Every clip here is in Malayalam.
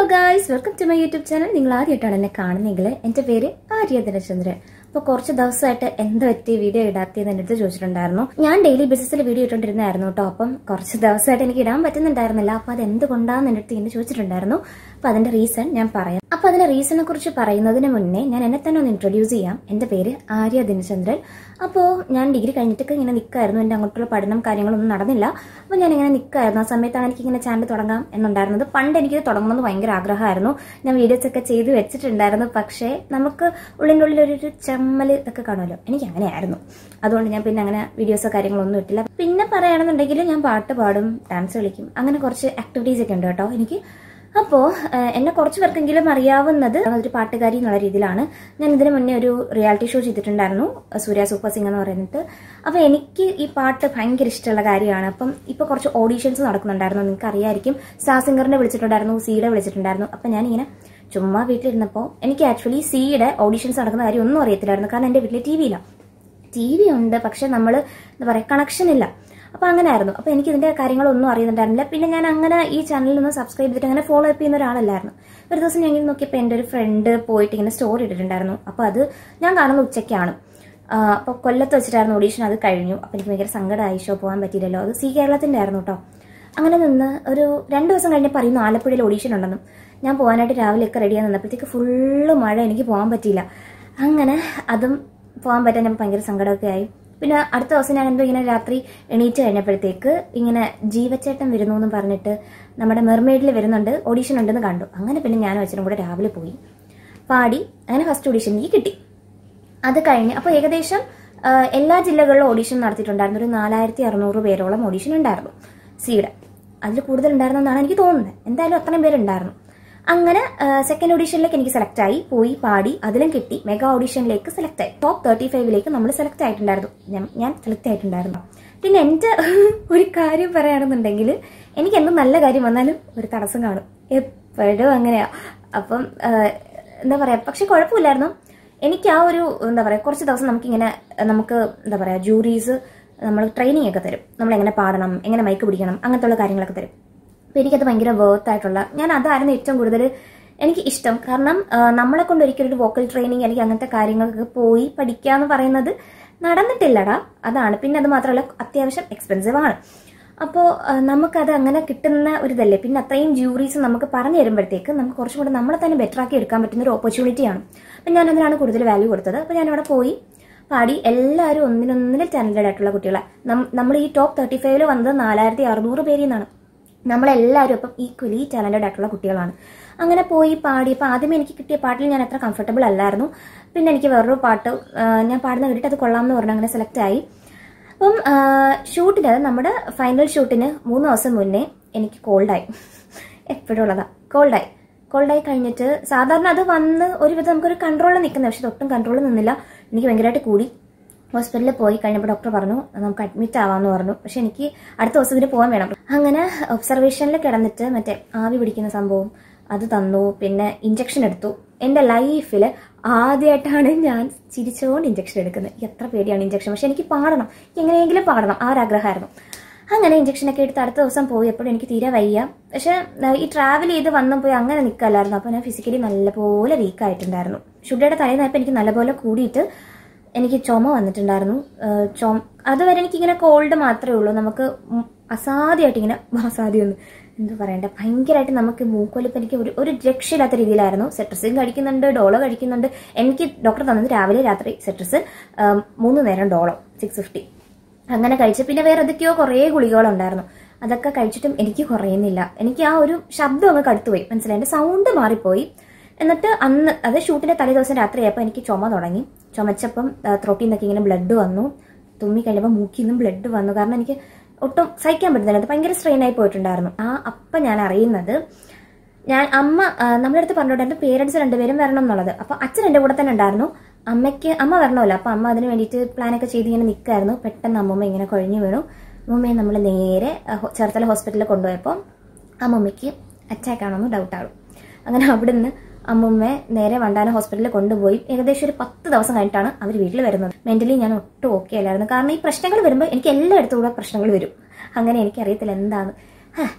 guys welcome to my YouTube channel നിങ്ങൾ ആദ്യമായിട്ടാണ് എന്നെ കാണുന്നതെങ്കിൽ എൻ്റെ പേര് ആര്യ ദിനചന്ദ്രൻ അപ്പോൾ കുറച്ച് ദിവസമായിട്ട് എന്താ പറ്റി വീഡിയോ ഇടാത്തിയെന്ന് എൻ്റെ അടുത്ത് ചോദിച്ചിട്ടുണ്ടായിരുന്നു ഞാൻ ഡെയിലി ബേസിസിൽ വീഡിയോ ഇട്ടുകൊണ്ടിരുന്നായിരുന്നു കേട്ടോ അപ്പം കുറച്ച് ദിവസമായിട്ട് എനിക്ക് ഇടാൻ പറ്റുന്നുണ്ടായിരുന്നില്ല അപ്പോൾ അത് എന്തുകൊണ്ടാന്ന് എൻ്റെ അടുത്ത് ഇങ്ങനെ ചോദിച്ചിട്ടുണ്ടായിരുന്നു അപ്പോൾ അതിൻ്റെ റീസൺ ഞാൻ പറയാം അപ്പോൾ അതിൻ്റെ റീസണിനെ കുറിച്ച് പറയുന്നതിന് മുന്നേ ഞാൻ എന്നെ തന്നെ ഒന്ന് ഇൻട്രൊഡ്യൂസ് ചെയ്യാം എൻ്റെ പേര് ആര്യ ദിനചന്ദ്രൻ അപ്പോൾ ഞാൻ ഡിഗ്രി കഴിഞ്ഞിട്ടൊക്കെ ഇങ്ങനെ നിൽക്കായിരുന്നു എൻ്റെ അങ്ങോട്ടുള്ള പഠനം കാര്യങ്ങളൊന്നും നടന്നില്ല അപ്പോൾ ഞാൻ ഇങ്ങനെ നിൽക്കായിരുന്നു ആ സമയത്താണ് എനിക്ക് ഇങ്ങനെ ചാനൽ തുടങ്ങാം എന്നുണ്ടായിരുന്നത് പണ്ട് എനിക്കിത് തുടങ്ങണമെന്ന് ഭയങ്കര ആഗ്രഹമായിരുന്നു ഞാൻ വീഡിയോസ് ഒക്കെ ചെയ്ത് വെച്ചിട്ടുണ്ടായിരുന്നു പക്ഷേ നമുക്ക് ഉള്ളിൻ്റെ ഉള്ളിൽ ഒരു ഒരു ചമ്മൽ ഒക്കെ കാണുമല്ലോ എനിക്ക് അങ്ങനെയായിരുന്നു അതുകൊണ്ട് ഞാൻ പിന്നെ അങ്ങനെ വീഡിയോസോ കാര്യങ്ങളൊന്നും ഇട്ടില്ല പിന്നെ പറയുകയാണെന്നുണ്ടെങ്കിൽ ഞാൻ പാട്ട് പാടും ഡാൻസ് കളിക്കും അങ്ങനെ കുറച്ച് ആക്ടിവിറ്റീസ് ഒക്കെ ഉണ്ട് കേട്ടോ എനിക്ക് അപ്പോൾ എന്നെ കുറച്ച് പേർക്കെങ്കിലും അറിയാവുന്നത് ഒരു പാട്ടുകാരി എന്നുള്ള രീതിയിലാണ് ഞാൻ ഇതിനു മുന്നേ ഒരു റിയാലിറ്റി ഷോ ചെയ്തിട്ടുണ്ടായിരുന്നു സൂര്യ സൂപ്പർ സിംഗ് എന്ന് പറയുന്നിട്ട് അപ്പോൾ എനിക്ക് ഈ പാട്ട് ഭയങ്കര ഇഷ്ടമുള്ള കാര്യമാണ് അപ്പം ഇപ്പോൾ കുറച്ച് ഓഡീഷൻസ് നടക്കുന്നുണ്ടായിരുന്നു നിങ്ങൾക്ക് അറിയായിരിക്കും സ്റ്റാർ സിംഗറിനെ വിളിച്ചിട്ടുണ്ടായിരുന്നു സീയുടെ വിളിച്ചിട്ടുണ്ടായിരുന്നു അപ്പം ഞാനിങ്ങനെ ചുമ്മാ വീട്ടിലിരുന്നപ്പോൾ എനിക്ക് ആക്ച്വലി സിയുടെ ഓഡീഷൻസ് നടക്കുന്ന കാര്യം ഒന്നും അറിയത്തില്ലായിരുന്നു കാരണം എൻ്റെ വീട്ടിൽ ടി വിയില്ല ടി വി ഉണ്ട് പക്ഷെ നമ്മൾ എന്താ പറയുക കണക്ഷൻ ഇല്ല അപ്പോൾ അങ്ങനെ ആയിരുന്നു അപ്പോൾ എനിക്ക് ഇതിന്റെ കാര്യങ്ങളൊന്നും അറിയുന്നുണ്ടായിരുന്നില്ല പിന്നെ ഞാൻ അങ്ങനെ ഈ ചാനലിൽ ഒന്ന് സബ്സ്ക്രൈബ് ചെയ്തിട്ട് അങ്ങനെ ഫോളോ അപ്പ് ചെയ്യുന്ന ഒരാളല്ലായിരുന്നു ഒരു ദിവസം ഞാൻ ഇങ്ങനെ നോക്കിയപ്പോൾ എൻ്റെ ഒരു ഫ്രണ്ട് പോയിട്ട് ഇങ്ങനെ സ്റ്റോറി ഇട്ടിട്ടുണ്ടായിരുന്നു അപ്പോൾ അത് ഞാൻ കാണുന്ന ഉച്ചയ്ക്കാണ് അപ്പോൾ കൊല്ലത്ത് വെച്ചിട്ടായിരുന്നു ഓഡീഷൻ അത് കഴിഞ്ഞു അപ്പോൾ എനിക്ക് ഭയങ്കര സങ്കടമായി ഷോ പോകാൻ പറ്റിയില്ലല്ലോ അത് സി കേരളത്തിൻ്റെ ആയിരുന്നു കേട്ടോ അങ്ങനെ നിന്ന് ഒരു രണ്ട് ദിവസം കഴിഞ്ഞപ്പോൾ അറിയുന്നു ആലപ്പുഴയിൽ ഓഡീഷൻ ഉണ്ടെന്നും ഞാൻ പോകാനായിട്ട് രാവിലെയൊക്കെ റെഡിയായി നിന്നപ്പോഴത്തേക്ക് ഫുള്ള് മഴ എനിക്ക് പോകാൻ പറ്റിയില്ല അങ്ങനെ അതും പോകാൻ പറ്റാൻ ഭയങ്കര സങ്കടമൊക്കെ ആയി പിന്നെ അടുത്ത ദിവസം ഞാൻ എന്തോ ഇങ്ങനെ രാത്രി എണീറ്റ് കഴിഞ്ഞപ്പോഴത്തേക്ക് ഇങ്ങനെ ജീവച്ചേട്ടൻ വരുന്നു എന്ന് പറഞ്ഞിട്ട് നമ്മുടെ മെർമെയ്ഡിൽ വരുന്നുണ്ട് ഓഡീഷൻ ഉണ്ടെന്ന് കണ്ടു അങ്ങനെ പിന്നെ ഞാൻ വെച്ചിട്ടും കൂടെ രാവിലെ പോയി പാടി അങ്ങനെ ഫസ്റ്റ് ഓഡീഷൻ എനിക്ക് കിട്ടി അത് കഴിഞ്ഞ് അപ്പോൾ ഏകദേശം എല്ലാ ജില്ലകളിലും ഓഡീഷൻ നടത്തിയിട്ടുണ്ടായിരുന്നു ഒരു നാലായിരത്തി അറുന്നൂറ് പേരോളം ഓഡീഷൻ ഉണ്ടായിരുന്നു സിയുടെ അതിൽ കൂടുതൽ ഉണ്ടായിരുന്നെന്നാണ് എനിക്ക് തോന്നുന്നത് എന്തായാലും അത്രയും പേരുണ്ടായിരുന്നു അങ്ങനെ സെക്കൻഡ് ഓഡീഷനിലേക്ക് എനിക്ക് സെലക്ട് ആയി പോയി പാടി അതിലും കിട്ടി മെഗാ ഓഡീഷനിലേക്ക് സെലക്ട് ആയി ടോപ്പ് തേർട്ടി ഫൈവിലേക്ക് നമ്മൾ സെലക്ട് ആയിട്ടുണ്ടായിരുന്നു ഞാൻ സെലക്ട് ആയിട്ടുണ്ടായിരുന്നു പിന്നെ എൻ്റെ ഒരു കാര്യം പറയുകയാണെന്നുണ്ടെങ്കിൽ എനിക്ക് എന്ത് നല്ല കാര്യം വന്നാലും ഒരു തടസ്സം കാണും എപ്പോഴും അങ്ങനെയാ അപ്പം എന്താ പറയാ പക്ഷെ കുഴപ്പമില്ലായിരുന്നു എനിക്ക് ആ ഒരു എന്താ പറയാ കുറച്ച് ദിവസം നമുക്കിങ്ങനെ നമുക്ക് എന്താ പറയാ ജൂറീസ് നമ്മൾ ട്രെയിനിങ് ഒക്കെ തരും നമ്മൾ എങ്ങനെ പാടണം എങ്ങനെ മൈക്ക് പിടിക്കണം അങ്ങനത്തെ ഉള്ള കാര്യങ്ങളൊക്കെ തരും അപ്പോൾ എനിക്കത് ഭയങ്കര വേർത്ത് ആയിട്ടുള്ള ഞാൻ അതായിരുന്നു ഏറ്റവും കൂടുതൽ എനിക്ക് ഇഷ്ടം കാരണം നമ്മളെ കൊണ്ട് ഒരിക്കലും ഒരു വോക്കൽ ട്രെയിനിങ് അല്ലെങ്കിൽ അങ്ങനത്തെ കാര്യങ്ങൾക്ക് പോയി പഠിക്കുക എന്ന് പറയുന്നത് നടന്നിട്ടില്ലടാ അതാണ് പിന്നെ അത് മാത്രമല്ല അത്യാവശ്യം എക്സ്പെൻസീവ് ആണ് അപ്പോൾ നമുക്കത് അങ്ങനെ കിട്ടുന്ന ഒരു ഇതല്ലേ പിന്നെ അത്രയും ജൂറീസ് നമുക്ക് പറഞ്ഞു തരുമ്പോഴത്തേക്ക് നമുക്ക് കുറച്ചും കൂടെ നമ്മളെ തന്നെ ബെറ്റർ ആക്കി എടുക്കാൻ പറ്റുന്ന ഒരു ഓപ്പർച്യൂണിറ്റിയാണ് അപ്പം ഞാൻ അതിനാണ് കൂടുതൽ വാല്യൂ കൊടുത്തത് അപ്പോൾ ഞാനിവിടെ പോയി പാടി എല്ലാവരും ഒന്നിനൊന്നിനും ടാലന്റഡ് ആയിട്ടുള്ള കുട്ടികളെ നമ്മൾ ഈ ടോപ്പ് തേർട്ടി ഫൈവില് വന്നത് നാലായിരത്തി അറുന്നൂറ് പേരിൽ നിന്നാണ് നമ്മളെല്ലാവരും അപ്പം ഈക്വലി ടാലന്റഡ് ആയിട്ടുള്ള കുട്ടികളാണ് അങ്ങനെ പോയി പാടി അപ്പം ആദ്യമേ എനിക്ക് കിട്ടിയ പാട്ടിൽ ഞാൻ അത്ര കംഫർട്ടബിൾ അല്ലായിരുന്നു പിന്നെ എനിക്ക് വേറൊരു പാട്ട് ഞാൻ പാടുന്ന കേട്ടിട്ട് അത് കൊള്ളാമെന്ന് പറഞ്ഞ് അങ്ങനെ സെലക്ട് ആയി അപ്പം ഷൂട്ടിന് നമ്മുടെ ഫൈനൽ ഷൂട്ടിന് മൂന്ന് ദിവസം മുന്നേ എനിക്ക് കോൾഡായി എപ്പോഴും ഉള്ളതാ കോൾഡായി കോൾഡായി കഴിഞ്ഞിട്ട് സാധാരണ അത് വന്ന് ഒരുവിധം നമുക്കൊരു കൺട്രോളിൽ നിൽക്കുന്നത് പക്ഷെ ഒട്ടും കൺട്രോളിൽ നിന്നില്ല എനിക്ക് ഭയങ്കരമായിട്ട് കൂടി ഹോസ്പിറ്റലിൽ പോയി കഴിഞ്ഞപ്പോൾ ഡോക്ടർ പറഞ്ഞു നമുക്ക് അഡ്മിറ്റ് ആവാമെന്ന് പറഞ്ഞു പക്ഷെ എനിക്ക് അടുത്ത ദിവസം ഇതിന് പോകാൻ വേണം അങ്ങനെ ഒബ്സർവേഷനിൽ കിടന്നിട്ട് മറ്റേ ആവി പിടിക്കുന്ന സംഭവം അത് തന്നു പിന്നെ ഇഞ്ചക്ഷൻ എടുത്തു എൻ്റെ ലൈഫിൽ ആദ്യമായിട്ടാണ് ഞാൻ ചിരിച്ചുകൊണ്ട് ഇഞ്ചക്ഷൻ എടുക്കുന്നത് എത്ര പേടിയാണ് ഇഞ്ചക്ഷൻ പക്ഷെ എനിക്ക് പാടണം എങ്ങനെയെങ്കിലും പാടണം ആ ഒരു ആഗ്രഹമായിരുന്നു അങ്ങനെ ഇഞ്ചക്ഷനൊക്കെ എടുത്ത് അടുത്ത ദിവസം പോയി എപ്പോഴും എനിക്ക് തീരെ വയ്യ പക്ഷെ ഈ ട്രാവൽ ചെയ്ത് വന്നും പോയി അങ്ങനെ നിൽക്കല്ലായിരുന്നു അപ്പോൾ ഞാൻ ഫിസിക്കലി നല്ലപോലെ വീക്ക് ആയിട്ടുണ്ടായിരുന്നു ഷുഡയുടെ തലേന്നായപ്പോൾ എനിക്ക് നല്ലപോലെ കൂടിയിട്ട് എനിക്ക് ചുമ വന്നിട്ടുണ്ടായിരുന്നു ചുമ അതുവരെ എനിക്കിങ്ങനെ കോൾഡ് മാത്രമേ ഉള്ളൂ നമുക്ക് അസാധ്യമായിട്ട് ഇങ്ങനെ അസാധ്യമൊന്നും എന്താ പറയണ്ട ഭയങ്കരമായിട്ട് നമുക്ക് മൂക്കൊലിപ്പ് എനിക്ക് ഒരു ഒരു രക്ഷയില്ലാത്ത രീതിയിലായിരുന്നു സെട്രസിൻ കഴിക്കുന്നുണ്ട് ഡോളോ കഴിക്കുന്നുണ്ട് എനിക്ക് ഡോക്ടർ തന്നത് രാവിലെ രാത്രി സെട്രസ് മൂന്ന് നേരം ഡോളോ സിക്സ് ഫിഫ്റ്റി അങ്ങനെ കഴിച്ച് പിന്നെ വേറെ എന്തൊക്കെയോ കുറേ ഗുളികകളുണ്ടായിരുന്നു അതൊക്കെ കഴിച്ചിട്ടും എനിക്ക് കുറയുന്നില്ല എനിക്ക് ആ ഒരു ശബ്ദം അങ്ങ് കടുത്തുപോയി മനസ്സിലായി എൻ്റെ സൗണ്ട് മാറിപ്പോയി എന്നിട്ട് അന്ന് അത് ഷൂട്ടിന്റെ തലേ ദിവസം രാത്രിയായപ്പോൾ എനിക്ക് ചുമ തുടങ്ങി ചുമച്ചപ്പം ത്രോട്ടിൽ നിന്നൊക്കെ ഇങ്ങനെ ബ്ലഡ് വന്നു തുമ്മി കഴിഞ്ഞപ്പോൾ മൂക്കിൽ നിന്നും ബ്ലഡ് വന്നു കാരണം എനിക്ക് ഒട്ടും സഹിക്കാൻ പറ്റുന്നില്ല അത് ഭയങ്കര സ്ട്രെയിൻ ആയി പോയിട്ടുണ്ടായിരുന്നു ആ അപ്പം ഞാൻ അറിയുന്നത് ഞാൻ അമ്മ നമ്മുടെ അടുത്ത് പറഞ്ഞോട്ടെ എൻ്റെ പേരൻസ് രണ്ടുപേരും വരണം എന്നുള്ളത് അപ്പോൾ അച്ഛൻ എൻ്റെ കൂടെ തന്നെ ഉണ്ടായിരുന്നു അമ്മയ്ക്ക് അമ്മ വരണമല്ലോ അപ്പോൾ അമ്മ അതിന് വേണ്ടിയിട്ട് പ്ലാനൊക്കെ ചെയ്ത് ഇങ്ങനെ നിൽക്കായിരുന്നു പെട്ടെന്ന് അമ്മമ്മ ഇങ്ങനെ കുഴഞ്ഞു വീണു അമ്മമ്മയെ നമ്മൾ നേരെ ചേർത്തല ഹോസ്പിറ്റലിൽ കൊണ്ടുപോയപ്പോൾ അമ്മമ്മയ്ക്ക് അറ്റാക്ക് ആണെന്ന് ഡൗട്ടാണ് അങ്ങനെ അവിടുന്ന് അമ്മുമ്മയെ നേരെ വണ്ടാനം ഹോസ്പിറ്റലിൽ കൊണ്ടുപോയി ഏകദേശം ഒരു പത്ത് ദിവസം കഴിഞ്ഞിട്ടാണ് അവർ വീട്ടിൽ വരുന്നത് മെന്റലി ഞാൻ ഒട്ടും ഓക്കെ അല്ലായിരുന്നു കാരണം ഈ പ്രശ്നങ്ങൾ വരുമ്പോൾ എനിക്ക് എല്ലായിടത്തും കൂടെ പ്രശ്നങ്ങൾ വരും അങ്ങനെ എനിക്കറിയത്തില്ല എന്താണ്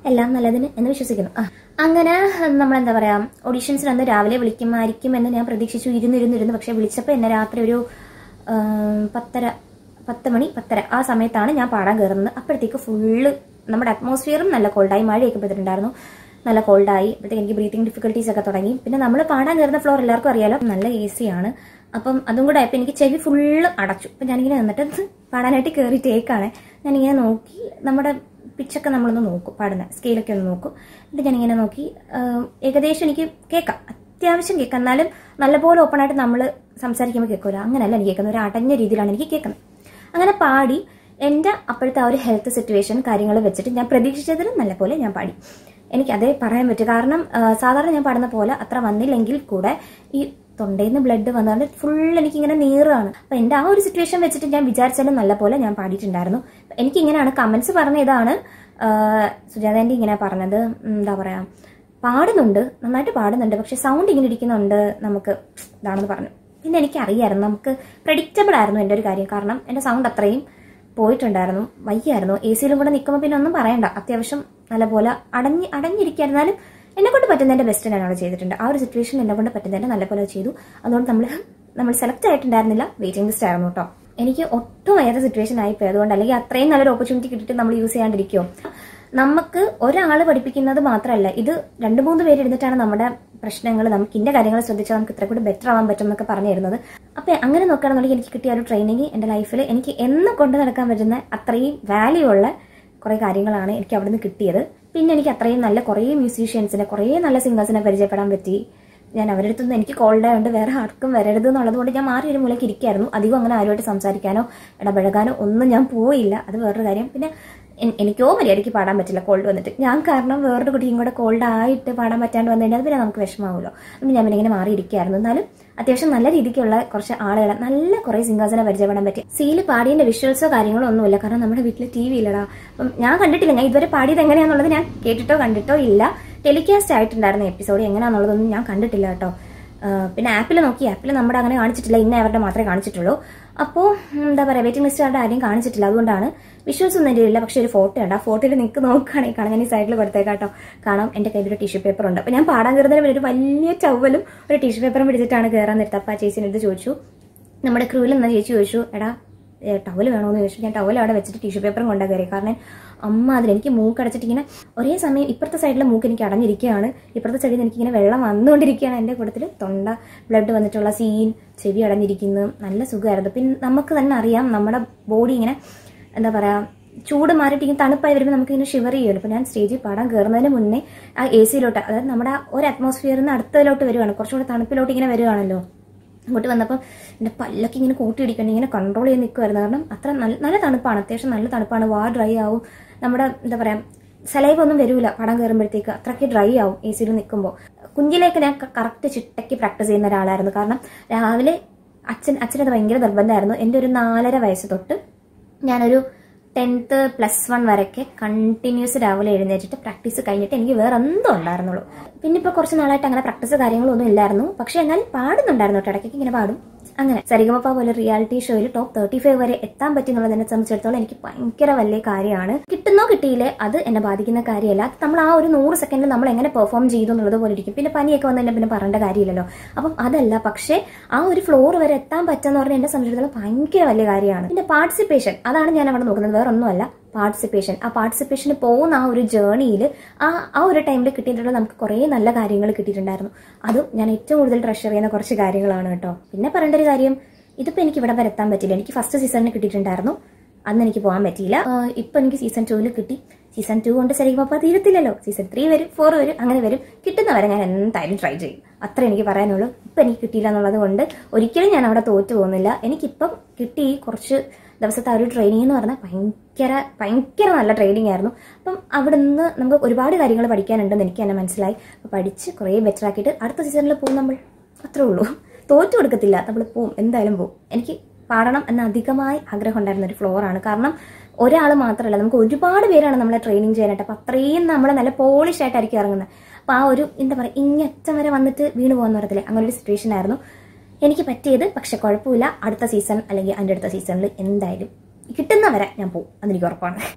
എല്ലാം നല്ലതിന് എന്ന് വിശ്വസിക്കുന്നു ആ, അങ്ങനെ നമ്മൾ എന്താ പറയാ ഓഡീഷൻസിന് അന്ന് രാവിലെ വിളിക്കുമായിരിക്കും എന്ന് ഞാൻ പ്രതീക്ഷിച്ചു ഇരുന്ന് ഇരുന്ന് ഇരുന്ന് പക്ഷെ വിളിച്ചപ്പോൾ എന്നെ രാത്രി ഒരു ആ, പത്തര പത്ത് മണി പത്തര ആ സമയത്താണ് ഞാൻ പാടാൻ കയറുന്നത് അപ്പോഴത്തേക്ക് ഫുള്ള് നമ്മുടെ അറ്റ്മോസ്ഫിയറും നല്ല കോൾഡായി മഴയൊക്കെ പെയ്തിട്ടുണ്ടായിരുന്നു നല്ല കോൾഡായി അപ്പോഴത്തേക്ക് എനിക്ക് ബ്രീത്തിങ് ഡിഫിക്കൽട്ടീസ് ഒക്കെ തുടങ്ങി പിന്നെ നമ്മൾ പാടാൻ കയറുന്ന ഫ്ലോർ എല്ലാവർക്കും അറിയാലോ നല്ല എ സി ആണ് അപ്പം അതും കൂടെ ആയപ്പോൾ എനിക്ക് ചെവി ഫുള്ള് അടച്ചു അപ്പം ഞാനിങ്ങനെ നിന്നിട്ട് പാടാനായിട്ട് കയറി ടേക്കാണ് ഞാനിങ്ങനെ നോക്കി നമ്മുടെ പിച്ചൊക്കെ നമ്മളൊന്ന് നോക്കും പാടുന്ന സ്കെയിലൊക്കെ ഒന്ന് നോക്കും എന്നിട്ട് ഞാനിങ്ങനെ നോക്കി ആ, ഏകദേശം എനിക്ക് കേൾക്കാം അത്യാവശ്യം കേൾക്കാം എന്നാലും നല്ലപോലെ ഓപ്പൺ ആയിട്ട് നമ്മൾ സംസാരിക്കുമ്പോൾ കേൾക്കില്ല അങ്ങനെയല്ല എനിക്ക് കേൾക്കുന്നത് ഒരു അടഞ്ഞ രീതിയിലാണ് എനിക്ക് കേൾക്കുന്നത് അങ്ങനെ പാടി എൻ്റെ അപ്പോഴത്തെ ആ ഒരു ഹെൽത്ത് സിറ്റുവേഷൻ കാര്യങ്ങൾ വെച്ചിട്ട് ഞാൻ പ്രതീക്ഷിച്ചതിലും നല്ലപോലെ ഞാൻ പാടി എനിക്ക് അതേ പറയാൻ പറ്റും കാരണം ആ, സാധാരണ ഞാൻ പാടുന്ന പോലെ അത്ര വന്നില്ലെങ്കിൽ കൂടെ ഈ തൊണ്ടയിൽ നിന്ന് ബ്ലഡ് വന്നുകൊണ്ട് ഫുൾ എനിക്കിങ്ങനെ നീറാണ് അപ്പൊ എൻ്റെ ആ ഒരു സിറ്റുവേഷൻ വെച്ചിട്ട് ഞാൻ വിചാരിച്ചാലും നല്ല പോലെ ഞാൻ പാടിയിട്ടുണ്ടായിരുന്നു എനിക്ക് ഇങ്ങനെയാണ് കമന്റ്സ് പറഞ്ഞ ഇതാണ് ആ, സുജാത ആൻറ്റി ഇങ്ങനെ പറഞ്ഞത് ഉം, എന്താ പറയാ പാടുന്നുണ്ട് നന്നായിട്ട് പാടുന്നുണ്ട് പക്ഷെ സൗണ്ട് ഇങ്ങനെ ഇരിക്കുന്നുണ്ട് നമുക്ക് ഇതാണെന്ന് പറഞ്ഞു പിന്നെ എനിക്കറിയായിരുന്നു നമുക്ക് പ്രഡിക്റ്റബിൾ ആയിരുന്നു എൻ്റെ ഒരു കാര്യം കാരണം എൻ്റെ സൗണ്ട് അത്രയും പോയിട്ടുണ്ടായിരുന്നു വയ്യായിരുന്നു എ സിയിലും കൂടെ നിൽക്കുമ്പോൾ പിന്നെ ഒന്നും പറയണ്ട അത്യാവശ്യം നല്ലപോലെ അടഞ്ഞ് അടഞ്ഞിരിക്കായിരുന്നാലും എന്നെ കൊണ്ട് പറ്റുന്നതിന്റെ ബെസ്റ്റ് ഞാൻ അവിടെ ചെയ്തിട്ടുണ്ട് ആ ഒരു സിറ്റുവേഷൻ എന്നെ കൊണ്ട് പറ്റുന്നതിന്റെ നല്ലപോലെ ചെയ്തു അതുകൊണ്ട് നമ്മൾ നമ്മൾ സെലക്ട് ആയിട്ടുണ്ടായിരുന്നില്ല വെയിറ്റിംഗ് ലിസ്റ്റ് ആയിരുന്നു കേട്ടോ എനിക്ക് ഒട്ടും വയ്യാത്ത സിറ്റുവേഷൻ ആയിപ്പോയി അതുകൊണ്ട് അല്ലെങ്കിൽ അത്രയും നല്ലൊരു ഓപ്പർച്യൂണിറ്റി കിട്ടിയിട്ട് നമ്മൾ യൂസ് ചെയ്യാണ്ടിരിക്കുമോ നമുക്ക് ഒരാൾ പഠിപ്പിക്കുന്നത് മാത്രമല്ല ഇത് രണ്ട് മൂന്ന് പേര് ഇരുന്നിട്ടാണ് നമ്മുടെ പ്രശ്നങ്ങൾ നമുക്ക് ഇന്ന കാര്യങ്ങൾ ശ്രദ്ധിച്ചാൽ നമുക്ക് ഇത്ര കൂടി ബെറ്റർ ആവാൻ പറ്റും എന്നൊക്കെ പറഞ്ഞു തരുന്നത് അപ്പൊ അങ്ങനെ നോക്കുകയാണെന്നുണ്ടെങ്കിൽ എനിക്ക് കിട്ടിയ ഒരു ട്രെയിനിങ് എന്റെ ലൈഫിൽ എനിക്ക് എന്ന് കൊണ്ടു നടക്കാൻ പറ്റുന്ന അത്രയും വാല്യൂ ഉള്ള കുറെ കാര്യങ്ങളാണ് എനിക്ക് അവിടുന്ന് കിട്ടിയത് പിന്നെ എനിക്ക് അത്രയും നല്ല കുറേ മ്യൂസീഷ്യൻസിനെ കുറേ നല്ല സിംഗേഴ്സിനെ പരിചയപ്പെടാൻ പറ്റി ഞാൻ അവരുടെ അടുത്തുനിന്ന് എനിക്ക് കോൾഡ് ആയതുകൊണ്ട് വേറെ ആർക്കും വരരുത് എന്നുള്ളത് കൊണ്ട് ഞാൻ മാറി ഒരു മൂലയ്ക്ക് ഇരിക്കായിരുന്നു അധികം അങ്ങനെ ആരുമായിട്ട് സംസാരിക്കാനോ ഇടപഴകാനോ ഒന്നും ഞാൻ പോയില്ല അത് വേറൊരു കാര്യം പിന്നെ എൻ- എനിക്കോ മര്യാദയ്ക്ക് പാടാൻ പറ്റില്ല കോൾഡ് വന്നിട്ട് ഞാൻ കാരണം വേറൊരു കുട്ടിയും കൂടെ കോൾഡ് ആയിട്ട് പാടാൻ പറ്റാണ്ട് വന്നു കഴിഞ്ഞാൽ അത് പിന്നെ നമുക്ക് വിഷമാവുമല്ലോ അതുകൊണ്ട് ഞാൻ പിന്നെ ഇങ്ങനെ മാറിയിരിക്കുകയായിരുന്നു എന്നാലും അത്യാവശ്യം നല്ല രീതിക്കുള്ള കുറച്ച് ആളുകളെ നല്ല കുറെ സിംഗേഴ്സിനെ പരിചയപ്പെടാൻ പറ്റി സീല് പാടിയതിന്റെ വിഷ്വൽസോ കാര്യങ്ങളോ ഒന്നുമില്ല കാരണം നമ്മുടെ വീട്ടിൽ ടി വി ഇല്ലടാ അപ്പം ഞാൻ കണ്ടിട്ടില്ല ഞാൻ ഇതുവരെ പാടിയത് എങ്ങനെയാണെന്നുള്ളത് ഞാൻ കേട്ടിട്ടോ കണ്ടിട്ടോ ഇല്ല ടെലികാസ്റ്റ് ആയിട്ടുണ്ടായിരുന്ന എപ്പിസോഡ് എങ്ങനെയാണെന്നുള്ളതൊന്നും ഞാൻ കണ്ടിട്ടില്ല കേട്ടോ ആ, പിന്നെ ആപ്പിൽ നോക്കി ആപ്പിൽ നമ്മുടെ അങ്ങനെ കാണിച്ചിട്ടില്ല ഇന്ന അവരുടെ മാത്രമേ കാണിച്ചിട്ടുള്ളൂ അപ്പോൾ എന്താ പറയുക വെയിറ്റിംഗ് ലിസ്റ്റ് അവരുടെ ആരെയും കാണിച്ചിട്ടില്ല അതുകൊണ്ടാണ് വിഷ്വൽസ് ഒന്നും എൻ്റെ ഇല്ല പക്ഷേ ഒരു ഫോട്ടോ ഉണ്ട് ആ ഫോട്ടോയിൽ നിങ്ങൾക്ക് നോക്കുകയാണെങ്കിൽ കാണാം ഞാൻ ഈ സൈഡിൽ കൊടുത്തേക്കാട്ടോ കാണാം എൻ്റെ കയ്യിൽ ഒരു ടിഷ്യൂ പേപ്പർ ഉണ്ട് അപ്പോൾ ഞാൻ പാടാൻ കയറുന്നതിന് മുന്നേ ഒരു വലിയ ചവലും ഒരു ടിഷ്യൂ പേപ്പറും പിടിച്ചിട്ടാണ് കയറാൻ നിർത്തുക അപ്പോൾ ആ ചേച്ചിൻ്റെ അടുത്ത് ചോദിച്ചു നമ്മുടെ ക്രൂവിൽ നിന്ന് ചേച്ചി ചോദിച്ചു എടാ ടവൽ വേണമെന്ന് ചോദിച്ചു ഞാൻ ടവൽ അവിടെ വെച്ചിട്ട് ടിഷ്യൂ പേപ്പറും കൊണ്ടാ കയറി കാരണം അമ്മ അതിൽ എനിക്ക് മൂക്ക് അടച്ചിട്ട് ഇങ്ങനെ ഒരേ സമയം ഇപ്പുറത്തെ സൈഡിലെ മൂക്ക് എനിക്ക് അടഞ്ഞിരിക്കുകയാണ് ഇപ്പുറത്തെ സൈഡിൽ നിന്ന് എനിക്കിങ്ങനെ വെള്ളം വന്നുകൊണ്ടിരിക്കുകയാണ് എൻ്റെ കൂട്ടത്തിൽ തൊണ്ട ബ്ലഡ് വന്നിട്ടുള്ള സീൻ ചെവി അടഞ്ഞിരിക്കുന്നു നല്ല സുഖമായിരുന്നു പിന്നെ നമുക്ക് തന്നെ അറിയാം നമ്മുടെ ബോഡി ഇങ്ങനെ എന്താ പറയാ ചൂട് മാറിയിട്ട് ഇങ്ങനെ തണുപ്പായി വരുമ്പോൾ നമുക്ക് ഇങ്ങനെ ഷിവർ ചെയ്യുമല്ലോ അപ്പോൾ ഞാൻ സ്റ്റേജിൽ പാടാൻ കയറുന്നതിന് മുന്നേ ആ എ സിയിലോട്ട് അതായത് നമ്മുടെ ആ ഒരു അറ്റ്മോസ്ഫിയറിൽ നിന്ന് അടുത്തതിലോട്ട് വരുവാണ് കുറച്ചുകൂടെ തണുപ്പിലോട്ട് ഇങ്ങനെ വരുവാണല്ലോ അങ്ങോട്ട് വന്നപ്പോൾ എൻ്റെ പല്ലൊക്കെ ഇങ്ങനെ കൂട്ടിയിടിക്കണം ഇങ്ങനെ കൺട്രോൾ ചെയ്ത് നിൽക്കുമായിരുന്നു കാരണം അത്ര നല്ല നല്ല തണുപ്പാണ് അത്യാവശ്യം നല്ല തണുപ്പാണ് വാ ഡ്രൈ ആവും നമ്മുടെ എന്താ പറയാ സലൈവ് ഒന്നും വരൂല പടം കയറുമ്പോഴത്തേക്ക് അത്രയ്ക്ക് ഡ്രൈ ആവും എ സിയിൽ നിൽക്കുമ്പോൾ കുഞ്ഞിലേക്ക് ഞാൻ കറക്റ്റ് ചിട്ടയ്ക്ക് പ്രാക്ടീസ് ചെയ്യുന്ന ഒരാളായിരുന്നു കാരണം രാവിലെ അച്ഛൻ അച്ഛനത് ഭയങ്കര നിർബന്ധമായിരുന്നു എൻ്റെ ഒരു നാലര വയസ്സ് തൊട്ട് ഞാനൊരു ടെൻത്ത് പ്ലസ് വൺ വരെയൊക്കെ കണ്ടിന്യൂസ് രാവിലെ എഴുന്നേറ്റിട്ട് പ്രാക്ടീസ് കഴിഞ്ഞിട്ട് എനിക്ക് വേറെ എന്തോ ഉണ്ടായിരുന്നുള്ളൂ പിന്നെ ഇപ്പോൾ കുറച്ച് നാളായിട്ട് അങ്ങനെ പ്രാക്ടീസ് കാര്യങ്ങളൊന്നും ഇല്ലായിരുന്നു പക്ഷെ എന്നാൽ പാടുന്നുണ്ടായിരുന്നു കേട്ടോ ഇടയ്ക്കൊക്കെ ഇങ്ങനെ പാടും അങ്ങനെ സരിഗമപ്പ പോലെ റിയാലിറ്റി ഷോയിൽ ടോപ്പ് തേർട്ടി ഫൈവ് വരെ എത്താൻ പറ്റി എന്നുള്ളതിനെ സംബന്ധിച്ചിടത്തോളം എനിക്ക് ഭയങ്കര വലിയ കാര്യമാണ് കിട്ടുന്നോ കിട്ടിയില്ലേ അത് എന്നെ ബാധിക്കുന്ന കാര്യമല്ല അത് നമ്മൾ ആ ഒരു നൂറ് സെക്കൻഡിൽ നമ്മൾ എങ്ങനെ പെർഫോം ചെയ്തു എന്നുള്ളത് പോലെ ഇരിക്കും പിന്നെ പനിയൊക്കെ വന്നു കഴിഞ്ഞാൽ പിന്നെ പറയേണ്ട കാര്യമില്ലല്ലോ അപ്പം അതല്ല പക്ഷേ ആ ഒരു ഫ്ലോർ വരെ എത്താൻ പറ്റുമെന്ന് പറഞ്ഞാൽ എന്നെ സംബന്ധിച്ചിടത്തോളം ഭയങ്കര വലിയ കാര്യമാണ് പിന്നെ പാർട്ടിസിപ്പേഷൻ അതാണ് ഞാൻ അവിടെ നോക്കുന്നത് വേറെ ഒന്നുമല്ല പാർട്ടിസിപ്പേഷൻ ആ പാർട്ടിസിപ്പേഷന് പോകുന്ന ആ ഒരു ജേർണിയിൽ ആ ആ ഒരു ടൈമിൽ കിട്ടിയിട്ടുള്ള നമുക്ക് കുറേ നല്ല കാര്യങ്ങൾ കിട്ടിയിട്ടുണ്ടായിരുന്നു അതും ഞാൻ ഏറ്റവും കൂടുതൽ ട്രഷർ ചെയ്യുന്ന കുറച്ച് കാര്യങ്ങളാണ് കേട്ടോ പിന്നെ പറയേണ്ട ഒരു കാര്യം ഇതിപ്പോൾ എനിക്ക് ഇവിടെ വരെ എത്താൻ പറ്റില്ല എനിക്ക് ഫസ്റ്റ് സീസണിന് കിട്ടിയിട്ടുണ്ടായിരുന്നു അന്ന് എനിക്ക് പോകാൻ പറ്റിയില്ല ആഹ് ഇപ്പൊ എനിക്ക് സീസൺ ടൂവിൽ കിട്ടി സീസൺ ടു കൊണ്ട് ശരിക്കും തീരത്തില്ലല്ലോ സീസൺ ത്രീ വരും ഫോർ വരും അങ്ങനെ വരും കിട്ടുന്നവരെ ഞാൻ എന്തായാലും ട്രൈ ചെയ്യും അത്ര എനിക്ക് പറയാനുള്ളൂ ഇപ്പൊ എനിക്ക് കിട്ടിയില്ല എന്നുള്ളത് കൊണ്ട് ഒരിക്കലും ഞാൻ അവിടെ തോറ്റു പോകുന്നില്ല എനിക്കിപ്പം കിട്ടി കുറച്ച് ദിവസത്തെ ആ ഒരു ട്രെയിനിങ് എന്ന് പറഞ്ഞാൽ ഭയങ്കര ഭയങ്കര നല്ല ട്രെയിനിങ് ആയിരുന്നു അപ്പം അവിടെ നിന്ന് നമുക്ക് ഒരുപാട് കാര്യങ്ങൾ പഠിക്കാനുണ്ടെന്ന് എനിക്ക് തന്നെ മനസ്സിലായി അപ്പോൾ പഠിച്ച് കുറേ ബെറ്റർ ആക്കിയിട്ട് അടുത്ത സീസണിൽ പോകും നമ്മൾ അത്രേ ഉള്ളൂ തോറ്റു കൊടുക്കത്തില്ല നമ്മൾ പോവും എന്തായാലും പോവും എനിക്ക് പാടണം എന്ന അധികമായി ആഗ്രഹം ഉണ്ടായിരുന്ന ഒരു ഫ്ലോറാണ് കാരണം ഒരാൾ മാത്രമല്ല നമുക്ക് ഒരുപാട് പേരാണ് നമ്മളെ ട്രെയിനിങ് ചെയ്യാനായിട്ട് അപ്പം അത്രയും നമ്മൾ നല്ല പോളിഷ് ആയിട്ടായിരിക്കും ഇറങ്ങുന്നത് അപ്പം ആ ഒരു എന്താ പറയുക ഇങ്ങറ്റം വരെ വന്നിട്ട് വീണ് പോകുന്ന പറയത്തില്ലേ അങ്ങനെ ഒരു സിറ്റുവേഷൻ ആയിരുന്നു എനിക്ക് പറ്റിയത് പക്ഷെ കുഴപ്പമില്ല അടുത്ത സീസൺ അല്ലെങ്കിൽ അതിൻ്റെ അടുത്ത സീസണിൽ എന്തായാലും കിട്ടുന്നവരെ ഞാൻ പോകും അതെനിക്ക് ഉറപ്പാണ്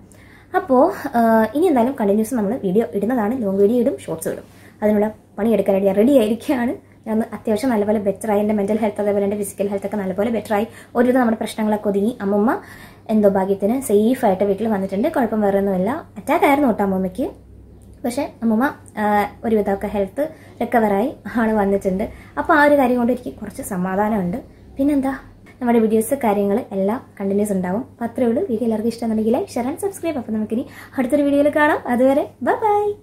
അപ്പോൾ ഇനി എന്തായാലും കണ്ടിന്യൂസ് നമ്മൾ വീഡിയോ ഇടുന്നതാണ് ലോങ് വീഡിയോ ഇടും ഷോർട്സ് ഇടും അതിനുള്ള പണിയെടുക്കാനായിട്ട് ഞാൻ റെഡി ആയിരിക്കുകയാണ് ഞാൻ അത്യാവശ്യം നല്ലപോലെ ബെറ്ററായി എൻ്റെ മെന്റൽ ഹെൽത്ത് അതേപോലെ എൻ്റെ ഫിസിക്കൽ ഹെൽത്ത് ഒക്കെ നല്ലപോലെ ബെറ്ററായി ഒരുവിധം നമ്മുടെ പ്രശ്നങ്ങളൊക്കെ ഒതുങ്ങി അമ്മമ്മ എന്തോ ഭാഗ്യത്തിന് സേഫ് ആയിട്ട് വീട്ടിൽ വന്നിട്ടുണ്ട് കുഴപ്പം വേറെ ഒന്നുമില്ല അറ്റാക്ക് ആയിരുന്നു കേട്ടോ അമ്മമ്മയ്ക്ക് പക്ഷെ അമ്മമ്മ ആ, ഒരുവിധമൊക്കെ ഹെൽത്ത് റിക്കവറായി ആൾ വന്നിട്ടുണ്ട് അപ്പോൾ ആ ഒരു കാര്യം കൊണ്ട് എനിക്ക് കുറച്ച് സമാധാനമുണ്ട് പിന്നെന്താ നമ്മുടെ വീഡിയോസ് കാര്യങ്ങൾ എല്ലാം കണ്ടിന്യൂസ് ഉണ്ടാവും അപ്പോൾ അത്രേ ഉള്ളൂ വീഡിയോ എല്ലാവർക്കും ഇഷ്ടമെന്നുണ്ടെങ്കിൽ ലൈക്ക് ഷെയർ ആൻഡ് സബ്സ്ക്രൈബ് അപ്പോൾ നമുക്കിനി അടുത്തൊരു വീഡിയോയിൽ കാണാം അതുവരെ ബൈ ബൈ